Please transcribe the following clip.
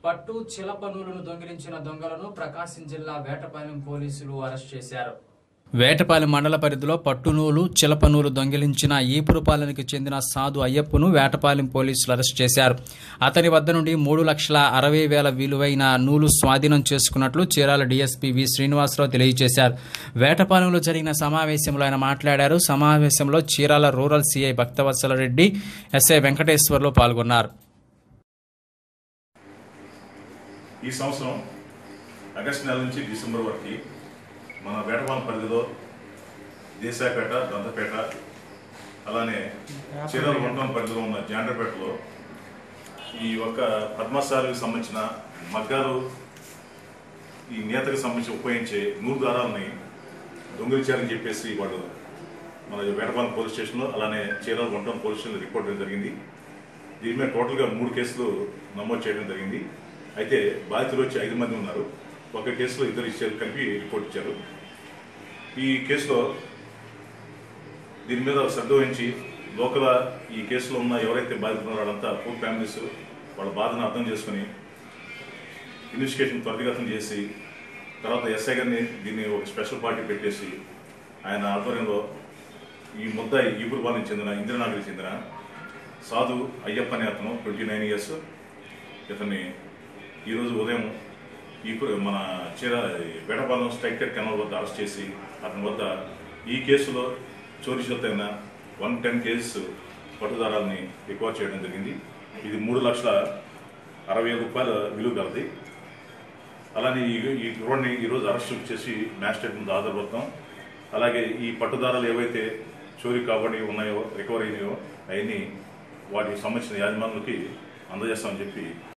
పట్టు చిలపనూలును దొంగిలించిన దొంగలను ప్రకాశం జిల్లా వేటపాలెం పోలీసులు అరెస్ట్ చేశారు వేటపాలెం మండల పరిధిలో పట్టునూలు చిలపనూలు దొంగిలించిన ఈపురపాలెంకి చెందిన సాధు అయ్యప్పను వేటపాలెం పోలీసులు అరెస్ట్ చేశారు అతని వద్ద నుండి మూడు లక్షల అరవై వేల విలువైన నూలు స్వాధీనం చేసుకున్నట్లు చీరాల డీఎస్పీ వి శ్రీనివాసరావు తెలియజేశారు వేటపాలెంలో జరిగిన సమావేశంలో ఆయన మాట్లాడారు సమావేశంలో Chirala rural CI Bhaktavatsala Reddy SI Venkateswarlu పాల్గొన్నారు ఈ సంవత్సరం ఆగస్టు నెల నుంచి డిసెంబర్ వరకు మన వేటపాలెం పరిధిలో దేశాపేట దంతపేట అలానే చీరాల వంటం పరిధిలో ఉన్న జాండ్రపేటలో ఈ యొక్క పద్మశాలకు సంబంధించిన మగ్గాలు ఈ నేతకు సంబంధించి ఉపయోగించే నూరు దారాలని దొంగిలించారని చెప్పేసి వాళ్ళు మన వేటపాలెం పోలీస్ స్టేషన్లో అలానే చీరాల వంటం పోలీస్ స్టేషన్లో రిపోర్ట్ చేయడం జరిగింది దీని మీద టోటల్గా మూడు కేసులు నమోదు చేయడం జరిగింది అయితే బాధితులు వచ్చి ఐదు మంది ఉన్నారు ఒక కేసులో ఇద్దరు ఇచ్చారు కలిపి రిపోర్ట్ ఇచ్చారు ఈ కేసులో దీని మీద శ్రద్ధ వహించి లోకల్ ఈ కేసులో ఉన్న ఎవరైతే బాధితులు ఉన్నారో వాళ్ళంతా పూర్ ఫ్యామిలీస్ వాళ్ళ బాధను అర్థం చేసుకుని ఇన్వెస్టిగేషన్ త్వరితగతం చేసి తర్వాత ఎస్ఐ గారిని దీన్ని ఒక స్పెషల్ పార్టీ పెట్టేసి ఆయన ఆధ్వర్యంలో ఈ ముద్ద ఈపురపాలెం చెందిన ఇంద్రనగర్కి చెందిన సాధు అయ్యప్ప అనే అతను ట్వంటీ నైన్ ఇయర్స్ ఇతన్ని ఈరోజు ఉదయం ఈ కు- మన చీర వేటపాలెం స్ట్రైక్టెడ్ కెనాల్ వద్ద అరెస్ట్ చేసి అతని వద్ద ఈ కేసులో చోరీ అయిన వన్ టెన్ కేజెస్ పట్టుదారాలని రికవర్ చేయడం జరిగింది ఇది మూడు లక్షల అరవై ఐదు రూపాయల విలువ కలది అలానే ఈ ఈ కుర్రాడిని ఈరోజు అరెస్ట్ చేసి మ్యాజిస్ట్రేట్ ముందు హాజరుపడతాం అలాగే ఈ పట్టుదారాలు ఏవైతే చోరీ కాబడి ఉన్నాయో రికవరీ అయినాయో అవన్నీ వాటికి సంబంధించిన యాజమానులకి అందజేస్తామని చెప్పి